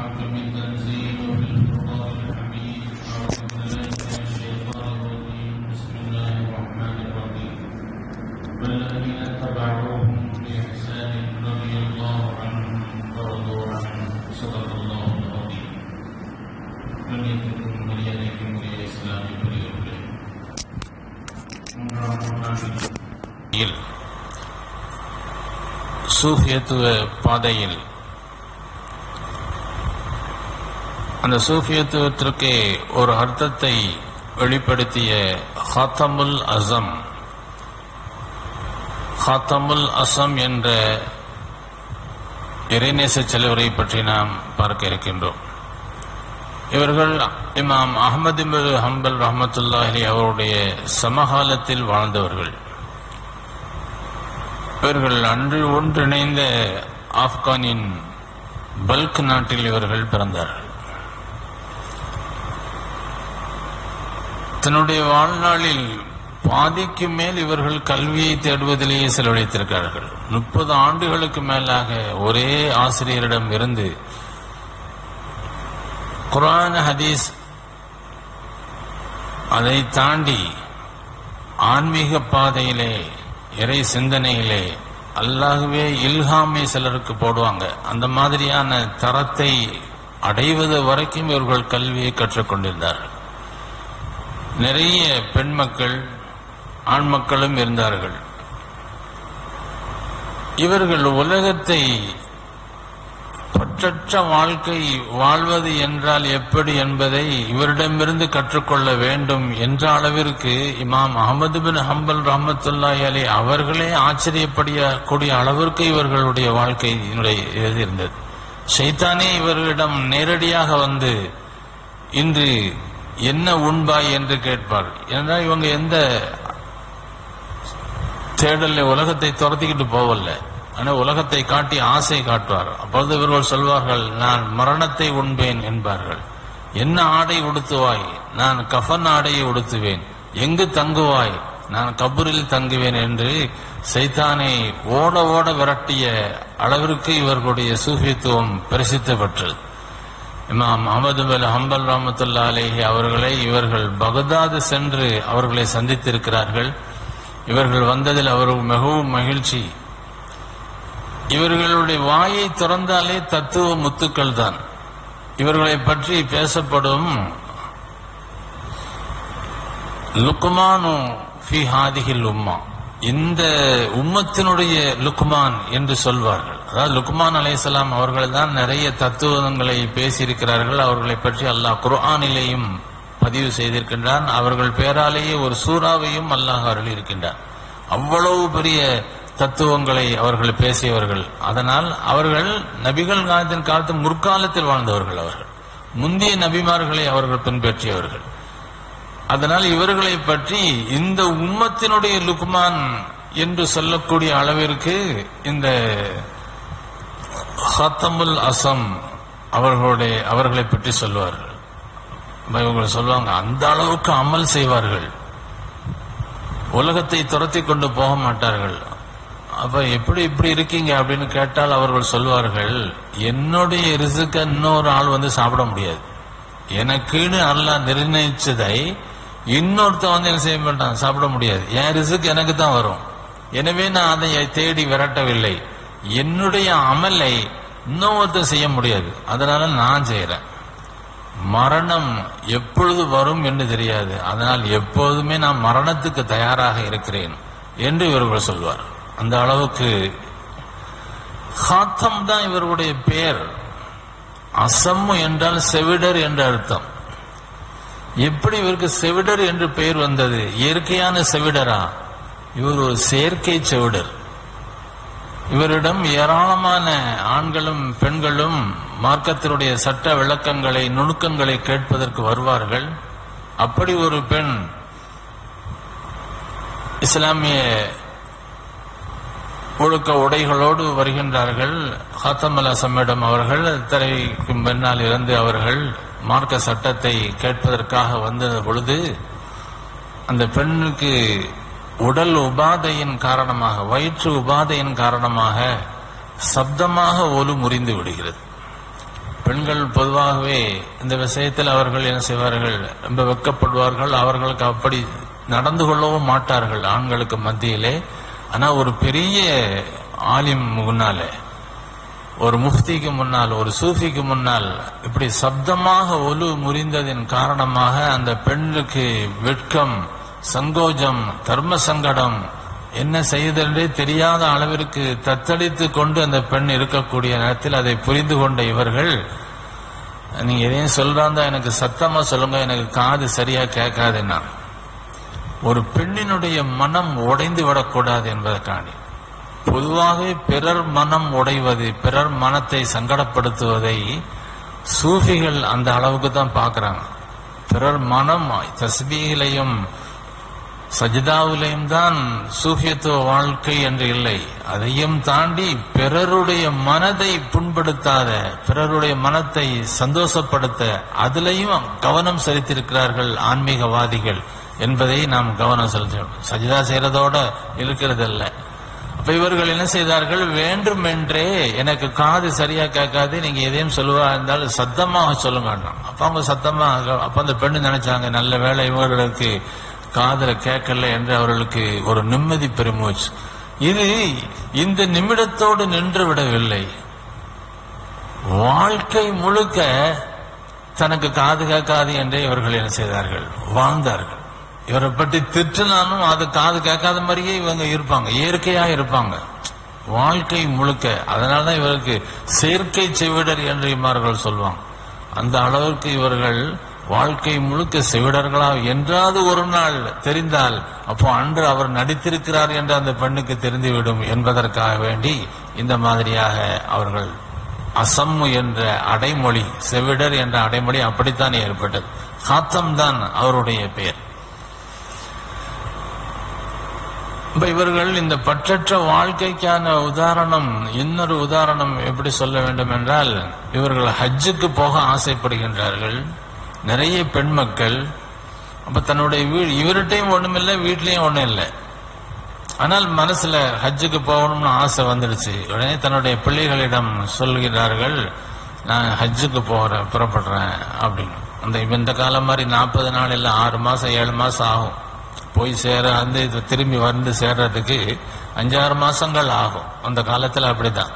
محكم التنزيل وفي القرآن الحميد أعوذ بالله من الشيطان الرجيم بسم الله الرحمن الرحيم والذين اتبعوهم بإحسان رضي الله عنهم ورضوا عنه صدق الله العظيم கண்ணியத்திற்கும் மரியாதைக்கும் உரிய இஸ்லாமிய பெரியவர்களே மூன்றாம் நூற்றாண்டில் சூஃபியத்துவ பாதையில் அந்த சூஃபியத்துவத்திற்கு ஒரு அர்த்தத்தை வெளிப்படுத்திய ஹாத்தமுல் அசம் ஹாத்தமுல் அசம் என்ற இறைநேச செலவரை பற்றி நாம் பார்க்க இருக்கின்றோம் இவர்கள் இமாம் அகமது பின் ஹம்பல் ரஹமத்துல்லாஹி அவருடைய சமகாலத்தில் வாழ்ந்தவர்கள் இவர்கள் அன்று ஒன்றிணைந்த ஆப்கானின் பல்க் நாட்டில் இவர்கள் பிறந்தார்கள் தன்னுடைய வாழ்நாளில் பாதிக்கு மேல் இவர்கள் கல்வியை தேடுவதிலேயே செலவழித்திருக்கிறார்கள் முப்பது ஆண்டுகளுக்கு மேலாக ஒரே ஆசிரியரிடம் இருந்து குரான் ஹதீஸ் அதை தாண்டி ஆன்மீக பாதையிலே இறை சிந்தனையிலே அல்லாகவே இல்ஹாமை சிலருக்கு போடுவாங்க அந்த மாதிரியான தரத்தை அடைவது வரைக்கும் இவர்கள் கல்வியை கற்றுக்கொண்டிருந்தார்கள் நிறைய பெண் மக்கள் ஆண் மக்களும் இருந்தார்கள் இவர்கள் உலகத்தை பற்றற்ற வாழ்க்கை வாழ்வது என்றால் எப்படி என்பதை இவரிடமிருந்து கற்றுக்கொள்ள வேண்டும் என்ற அளவிற்கு இமாம் அகமது பின் ஹம்பல் ரஹமத்துல்லாஹி அலி அவர்களே ஆச்சரியப்படக்கூடிய அளவிற்கு இவர்களுடைய வாழ்க்கை இருந்தது ஷைத்தானே இவர்களிடம் நேரடியாக வந்து இன்று என்ன உண்பாய் என்று கேட்பார் ஏனென்றால் இவங்க எந்த தேடல உலகத்தை துரத்திக்கிட்டு போவல்ல ஆனால் உலகத்தை காட்டி ஆசை காட்டுவார் அப்பொழுது இவர்கள் சொல்வார்கள் நான் மரணத்தை உண்பேன் என்பார்கள் என்ன ஆடை உடுத்துவாய் நான் கஃன் ஆடையை உடுத்துவேன் எங்கு தங்குவாய் நான் கபூரில் தங்குவேன் என்று சைத்தானை ஓட ஓட விரட்டிய அளவிற்கு இவர்களுடைய சூஃபித்துவம் பிரசித்த பெற்றது இமாம் அகமது பல் ஹம்பல் ரஹமத்துல்லா அலேஹி அவர்களை இவர்கள் பகதாது சென்று அவர்களை சந்தித்திருக்கிறார்கள் இவர்கள் வந்ததில் அவர்கள் மிகவும் மகிழ்ச்சி இவர்களுடைய வாயை திறந்தாலே தத்துவ முத்துக்கள் தான் இவர்களை பற்றி பேசப்படும் லுக்குமானு ஃபி ஹாதிகில் உம்மா இந்த உம்மத்தினுடைய லுக்மான் என்று சொல்வார்கள் அதாவது லுக்மான் அலைசலாம் அவர்கள் தான் நிறைய தத்துவங்களை பேசியிருக்கிறார்கள் அவர்களை பற்றி அல்லாஹ் குர்ஆனிலேயும் பதிவு செய்திருக்கின்றான் அவர்கள் பேராலேயே ஒரு சூறாவையும் அல்லாஹ் அருள் இருக்கின்றான் அவ்வளவு பெரிய தத்துவங்களை அவர்கள் பேசியவர்கள் அதனால் அவர்கள் நபிகள் காலத்தின் காலத்து முற்காலத்தில் வாழ்ந்தவர்கள் அவர்கள் முந்தைய நபிமார்களை அவர்கள் பின்பற்றியவர்கள் அதனால் இவர்களை பற்றி இந்த உம்மத்தினுடைய லுக்மான் என்று சொல்லக்கூடிய அளவிற்கு இந்த ஹத்தமுல் அசம் அவர்களுடைய அவர்களை பற்றி சொல்வார்கள் இவங்க சொல்லுவாங்க அந்த அளவுக்கு அமல் செய்வார்கள் உலகத்தை துரத்தி கொண்டு போக மாட்டார்கள் அப்ப எப்படி இப்படி இருக்கீங்க அப்படின்னு கேட்டால் அவர்கள் சொல்வார்கள் என்னுடைய ரிசுக்க இன்னொரு ஆள் வந்து சாப்பிட முடியாது எனக்குன்னு அல்லா நிர்ணயிச்சதை இன்னொருத்த வந்து என்ன செய்ய மாட்டான் சாப்பிட முடியாது என் ரிசுக்கு எனக்கு தான் வரும் எனவே நான் அதை தேடி விரட்டவில்லை என்னுடைய அமலை இன்னொருத்தர் செய்ய முடியாது அதனால நான் செய்யறேன் மரணம் எப்பொழுது வரும் என்று தெரியாது அதனால் எப்போதுமே நான் மரணத்துக்கு தயாராக இருக்கிறேன் என்று இவர்கள் சொல்வார் அந்த அளவுக்கு ஹாத்தம் தான் இவருடைய பெயர் அசம்மு என்றால் செவிடர் என்ற அர்த்தம் எப்படி இவருக்கு செவிடர் என்று பெயர் வந்தது இயற்கையான செவிடரா இவர் ஒரு செயற்கை செவிடர் இவரிடம் ஏராளமான ஆண்களும் பெண்களும் மார்க்கத்தினுடைய சட்ட விளக்கங்களை நுணுக்கங்களை கேட்பதற்கு வருவார்கள் அப்படி ஒரு பெண் இஸ்லாமிய ஒழுக்க உடைகளோடு வருகின்றார்கள் ஹாத்தம் அல் அசம்மிடம் அவர்கள் திரைக்கு பின்னால் இருந்து அவர்கள் மார்க்க சட்டத்தை கேட்பதற்காக வந்த பொழுது அந்த பெண்ணுக்கு உடல் உபாதையின் காரணமாக வயிற்று உபாதையின் காரணமாக சப்தமாக ஒலு முறிந்து விடுகிறது பெண்கள் பொதுவாகவே இந்த விஷயத்தில் அவர்கள் என்ன செய்வார்கள் ரொம்ப வெட்கப்படுவார்கள் அவர்களுக்கு அப்படி நடந்து கொள்ளவும் மாட்டார்கள் ஆண்களுக்கு மத்தியிலே ஆனா ஒரு பெரிய ஆலிம் முன்னாலே ஒரு முஃப்திக்கு முன்னால் ஒரு சூஃபிக்கு முன்னால் இப்படி சப்தமாக ஒலு முறிந்ததின் காரணமாக அந்த பெண்ணுக்கு வெட்கம் சங்கோஜம் தர்ம சங்கடம் என்ன செய்தென்றே தெரியாத அளவிற்கு தத்தளித்து கொண்டு அந்த பெண் இருக்கக்கூடிய நேரத்தில் அதை புரிந்து கொண்ட இவர்கள் நீங்க எதையும் சொல்றாந்தா எனக்கு சத்தமா சொல்லுங்க எனக்கு காது சரியா கேட்காதுன்னா ஒரு பெண்ணினுடைய மனம் உடைந்து விடக்கூடாது என்பதற்காண்டி பொதுவாகவே பிறர் மனம் உடைவது பிறர் மனத்தை சங்கடப்படுத்துவதை சூஃபிகள் அந்த அளவுக்கு தான் பார்க்கறாங்க பிறர் மனம் தஸ்பீகிலையும் சஜிதாவிலையும் தான் சூஃபியத்துவ வாழ்க்கை என்று இல்லை அதையும் தாண்டி பிறருடைய மனதை புண்படுத்தாத பிறருடைய மனத்தை சந்தோஷப்படுத்த அதிலையும் கவனம் செலுத்தியிருக்கிறார்கள் ஆன்மீகவாதிகள் என்பதை நாம் கவனம் செலுத்தணும் சஜிதா செய்யறதோட இருக்கிறது அல்ல அப்ப இவர்கள் என்ன செய்தார்கள் வேண்டுமென்றே எனக்கு காது சரியா கேட்காது நீங்க எதையும் சொல்லுவா இருந்தாலும் சத்தமாக சொல்லுங்க அப்ப அவங்க சத்தமா அப்ப அந்த பெண்ணு நினைச்சாங்க நல்ல வேளை இவர்களுக்கு காதல கேட்கல என்று அவர்களுக்கு ஒரு நிம்மதி பெருமூச்சு இது இந்த நிமிடத்தோடு நின்று விடவில்லை வாழ்க்கை முழுக்க தனக்கு காது கேட்காது என்றே இவர்கள் என்ன செய்தார்கள் வாழ்ந்தார்கள் இவரை பற்றி திட்டினாலும் அது காது கேட்காத மாதிரியே இவங்க இருப்பாங்க இயற்கையா இருப்பாங்க வாழ்க்கை முழுக்க அதனாலதான் இவருக்கு செயற்கை செவிடர் என்று இம்மார்கள் சொல்லுவாங்க அந்த அளவிற்கு இவர்கள் வாழ்க்கை முழுக்க செவிடர்களா என்றாவது ஒரு நாள் தெரிந்தால் அப்போ அன்று அவர் நடித்திருக்கிறார் என்று அந்த பெண்ணுக்கு தெரிந்துவிடும் என்பதற்காக வேண்டி இந்த மாதிரியாக அவர்கள் அசம்மு என்ற அடைமொழி செவிடர் என்ற அடைமொழி அப்படித்தான் ஏற்பட்டது காத்தம் தான் அவருடைய பெயர் இப்ப இவர்கள் இந்த பற்றற்ற வாழ்க்கைக்கான உதாரணம் இன்னொரு உதாரணம் எப்படி சொல்ல வேண்டும் என்றால் இவர்கள் ஹஜ்ஜுக்கு போக ஆசைப்படுகின்றார்கள் நிறைய பெண் மக்கள் அப்ப தன்னுடைய வீடு இவர்கிட்டையும் ஒண்ணும் இல்லை வீட்லயும் ஒண்ணும் இல்லை ஆனால் மனசுல ஹஜ்ஜுக்கு போகணும்னு ஆசை வந்துடுச்சு உடனே தன்னுடைய பிள்ளைகளிடம் சொல்கிறார்கள் நான் ஹஜ்ஜுக்கு போறேன் புறப்படுறேன் அப்படின்னு அந்த இப்ப இந்த காலம் மாதிரி நாற்பது நாள் இல்லை ஆறு மாசம் ஏழு மாசம் ஆகும் போய் சேர வந்து இது திரும்பி வந்து சேர்றதுக்கு அஞ்சாறு மாசங்கள் ஆகும் அந்த காலத்துல அப்படிதான்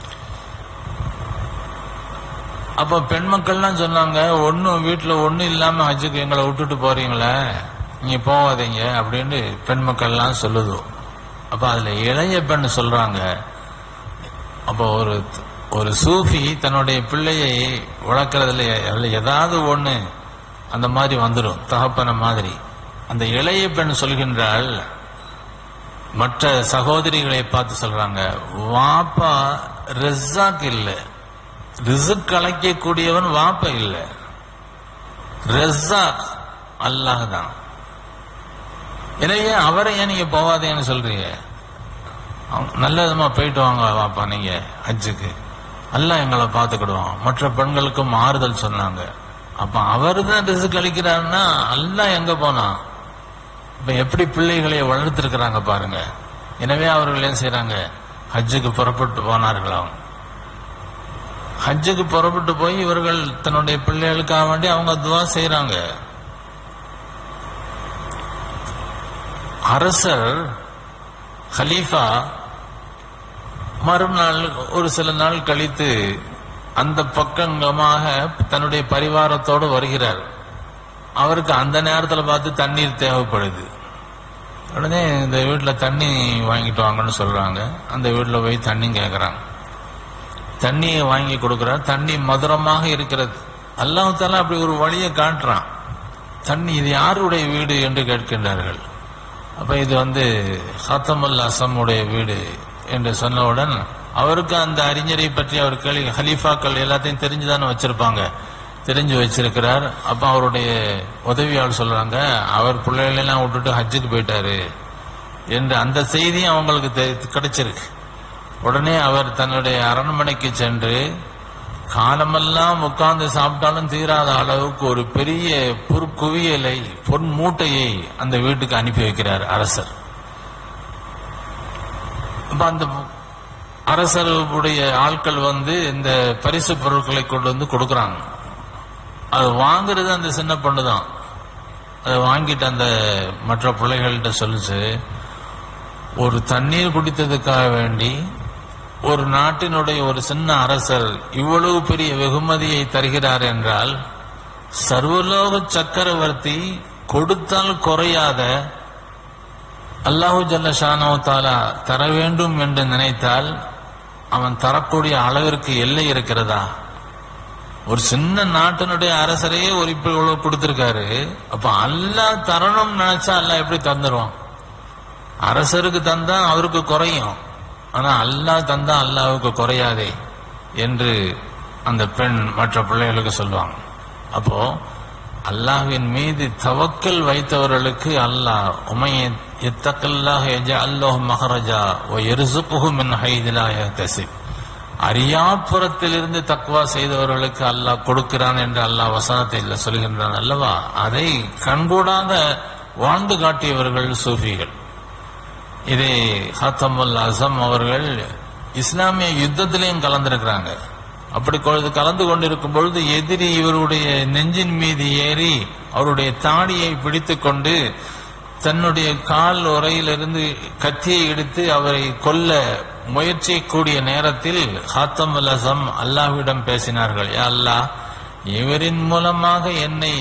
அப்ப பெண் மக்கள்லாம் சொன்னாங்க ஒன்னும் வீட்டுல ஒண்ணும் இல்லாம ஹஜ்ஜுக்கு எங்களை விட்டுட்டு போறீங்களே நீங்க போகாதீங்க அப்படின்னு பெண் மக்கள்லாம் சொல்லுது அப்ப அதுல இளைய பெண் சொல்றாங்க அப்ப ஒரு ஒரு சூஃபி தன்னுடைய பிள்ளையை வளர்க்கறதுல அதுல ஏதாவது ஒண்ணு அந்த மாதிரி வந்துடும் தகப்பன மாதிரி அந்த இளைய பெண் சொல்கின்றால் மற்ற சகோதரிகளை பார்த்து சொல்றாங்க வாப்பா ரெஸ்ஸாக் இல்லை ரிசுக் கலைக்கக்கூடியவன் வாப்ப இல்ல ரெஸ்ஸாக் அல்லாஹ் தான் எனவே அவரை ஏன் நீங்க போவாதேன்னு சொல்றீங்க அவங்க நல்ல விதமா போயிட்டு வாங்க வாப்பா நீங்க ஹஜ்ஜுக்கு அல்லாஹ் எங்களை பார்த்துக்கிடுவோம் மற்ற பெண்களுக்கும் ஆறுதல் சொன்னாங்க அப்ப அவர் தான் ரிசுக் அளிக்கிறாருன்னா அல்லாஹ் எங்க போனா இப்ப எப்படி பிள்ளைகளை வளர்த்திருக்கிறாங்க பாருங்க எனவே அவர்கள் என்ன செய்யறாங்க ஹஜ்ஜுக்கு புறப்பட்டு போனார்களாம் ஹஜ்ஜுக்கு புறப்பட்டு போய் இவர்கள் தன்னுடைய பிள்ளைகளுக்காக வேண்டி அவங்க துவா செய்யறாங்க அரசர் ஹலீஃபா மறுநாள் ஒரு சில நாள் கழித்து அந்த பக்கங்கமாக தன்னுடைய பரிவாரத்தோடு வருகிறார் அவருக்கு அந்த நேரத்தில் பார்த்து தண்ணீர் தேவைப்படுது உடனே இந்த வீட்டில் தண்ணி வாங்கிட்டு வாங்கன்னு சொல்றாங்க அந்த வீட்டில் போய் தண்ணி கேட்குறாங்க தண்ணியை வாங்கி கொடுக்கிறார் தண்ணி மதுரமாக இருக்கிறது அல்லாஹால அப்படி ஒரு வழியை காட்டுறான் தண்ணி இது யாருடைய வீடு என்று கேட்கின்றார்கள் அப்ப இது வந்து ஹத்தமுல் அசமுடைய வீடு என்று சொன்னவுடன் அவருக்கு அந்த அறிஞரை பற்றி அவர் கேள்வி ஹலீஃபாக்கள் எல்லாத்தையும் தெரிஞ்சுதானே வச்சிருப்பாங்க தெரிஞ்சு வச்சிருக்கிறார் அப்ப அவருடைய உதவியாளர் சொல்றாங்க அவர் பிள்ளைகளெல்லாம் விட்டுட்டு ஹஜ்ஜுக்கு போயிட்டாரு என்று அந்த செய்தியும் அவங்களுக்கு தெ- கிடைச்சிருக்கு உடனே அவர் தன்னுடைய அரண்மனைக்கு சென்று காலமெல்லாம் உட்கார்ந்து சாப்பிட்டாலும் தீராத அளவுக்கு ஒரு பெரிய பொற்குவியலை பொன் மூட்டையை அந்த வீட்டுக்கு அனுப்பி வைக்கிறார் அரசர் அப்ப அந்த அரசருடைய ஆட்கள் வந்து இந்த பரிசு பொருட்களை கொண்டு வந்து கொடுக்கறாங்க அது வாங்குறது அந்த சின்ன பொண்ணு தான் அதை வாங்கிட்டு அந்த மற்ற பிள்ளைகள்கிட்ட சொல்லுச்சு ஒரு தண்ணீர் குடித்ததுக்காக வேண்டி ஒரு நாட்டினுடைய ஒரு சின்ன அரசர் இவ்வளவு பெரிய வெகுமதியை தருகிறார் என்றால் சர்வலோக சக்கரவர்த்தி கொடுத்தால் குறையாத அல்லாஹு ஜல்ல ஷானோ தாலா தர வேண்டும் என்று நினைத்தால் அவன் தரக்கூடிய அளவிற்கு எல்லை இருக்கிறதா ஒரு சின்ன நாட்டினுடைய அரசரையே ஒரு இப்ப இவ்வளவு கொடுத்திருக்காரு அப்ப அல்லாஹ் தரணும்னு நினைச்சா அல்லாஹ் எப்படி தந்துருவான் அரசருக்கு தந்தா அவருக்கு குறையும் ஆனா அல்லாஹ் தந்தா அல்லாஹ்வுக்கு குறையாதே என்று அந்த பெண் மற்ற பிள்ளைகளுக்கு சொல்லுவாங்க அப்போ அல்லாஹ்வின் மீது தவக்கல் வைத்தவர்களுக்கு அல்லாஹ் உமைய எத்தக்கல்லாக எஜா அல்லாஹ் மஹரஜா ஓ எருசுப்புகு மின் ஹைதிலா யஹ்தசிப் அறியாப்புறத்திலிருந்து தக்வா செய்தவர்களுக்கு அல்லாஹ் கொடுக்கிறான் என்று அல்லாஹ் வசனத்தில் சொல்கின்றான் அல்லவா அதை கண்கூடாக வாழ்ந்து காட்டியவர்கள் சூஃபிகள் இதை ஹத்தமுல் அசம் அவர்கள் இஸ்லாமிய யுத்தத்திலையும் கலந்திருக்கிறாங்க அப்படி கொ- கலந்து கொண்டிருக்கும் பொழுது எதிரி இவருடைய நெஞ்சின் மீது ஏறி அவருடைய தாடியை பிடித்துக் கொண்டு தன்னுடைய கால் உரையிலிருந்து கத்தியை எடுத்து அவரை கொல்ல முயற்சிக்கூடிய நேரத்தில் ஹாத்தமுல் அசம் அல்லாஹ்விடம் பேசினார்கள் யா அல்லாஹ் இவரின் மூலமாக என்னை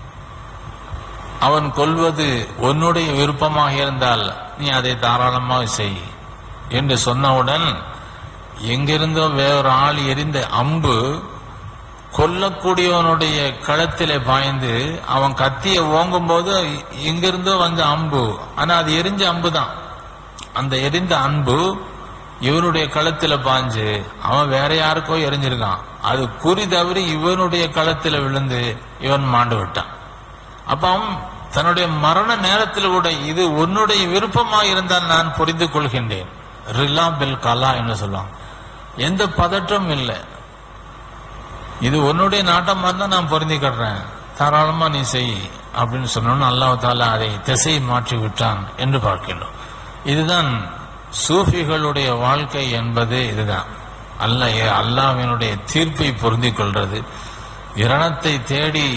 அவன் கொல்வது உன்னுடைய விருப்பமாக இருந்தால் நீ அதை தாராளமாக செய் என்று சொன்னவுடன் எங்கிருந்தோ வேறொரு ஆள் எரிந்த அம்பு கொல்லக்கூடியவனுடைய களத்திலே பாய்ந்து அவன் கத்தியை ஓங்கும் போது எங்கிருந்தோ வந்த அம்பு ஆனா அது எரிஞ்ச அம்பு தான் அந்த எரிந்த அன்பு இவனுடைய களத்துல பாஞ்சு அவன் வேற யாருக்கோ எரிஞ்சிருக்கான் அது குறி தவறி இவனுடைய களத்துல விழுந்து இவன் மாண்டு விட்டான் அப்ப அவன் தன்னுடைய மரண நேரத்தில் கூட இது உன்னுடைய விருப்பமாக இருந்தால் நான் புரிந்து கொள்கின்றேன் ரிலா பில் கலா என்று சொல்லுவாங்க எந்த பதற்றம் இல்லை இது உன்னுடைய நாட்டமா இருந்தா நான் பொருந்திக்கிடுறேன் தாராளமா நீ செய் அப்படின்னு சொன்னோன்னு அல்லாஹ் தாலா அதை திசை மாற்றி விட்டான் என்று பார்க்கின்றோம் இதுதான் சூஃபிகளுடைய வாழ்க்கை என்பது இதுதான் அல்ல அல்லாஹ்வினுடைய தீர்ப்பை பொருந்திக் கொள்றது இரணத்தை தேடி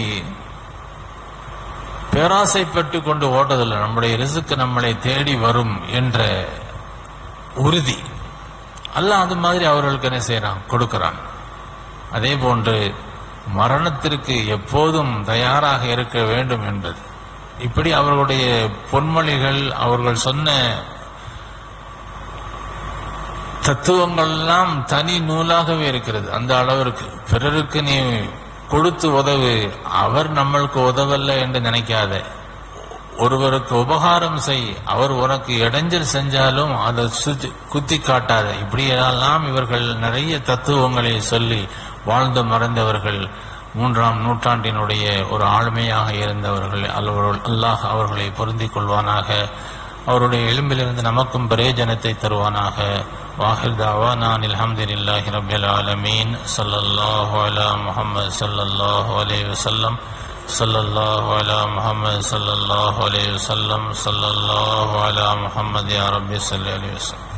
பேராசைப்பட்டு கொண்டு ஓட்டதில்லை நம்முடைய ரிசுக்கு நம்மளை தேடி வரும் என்ற உறுதி அல்லாஹ் அது மாதிரி அவர்களுக்கு என்ன செய்யறான் கொடுக்கிறான் அதே போன்று மரணத்திற்கு எப்போதும் தயாராக இருக்க வேண்டும் என்பது இப்படி அவர்களுடைய பொன்மொழிகள் அவர்கள் சொன்ன தத்துவங்கள் எல்லாம் தனி நூலாகவே இருக்கிறது அந்த அளவிற்கு பிறருக்கு நீ கொடுத்து உதவு அவர் நம்மளுக்கு உதவல்ல என்று நினைக்காத ஒருவருக்கு உபகாரம் செய் அவர் உனக்கு இடைஞ்சல் செஞ்சாலும் அதை சுத்தி- குத்தி காட்டாத இப்படியெல்லாம் இவர்கள் நிறைய தத்துவங்களை சொல்லி வாழ்ந்து மறைந்தவர்கள் மூன்றாம் நூற்றாண்டினுடைய ஒரு ஆளுமையாக இருந்தவர்கள் அல்லவர்கள் அல்லாஹ் அவர்களை பொருந்திக் கொள்வானாக அவருடைய எலும்பிலிருந்து நமக்கும் பிரயோஜனத்தை தருவானாக வாஹிர் தாவானா அல்ஹம்துலில்லாஹி ரப்பில் ஆலமீன் ஸல்லல்லாஹு அலா முஹம்மது ஸல்லல்லாஹு அலைஹி வஸல்லம் ஸல்லல்லாஹு அலா முஹம்மது ஸல்லல்லாஹு அலைஹி வஸல்லம் ஸல்லல்லாஹு அலா முஹம்மது யா ரப்பி ஸல்லி அலைஹி வஸல்லம்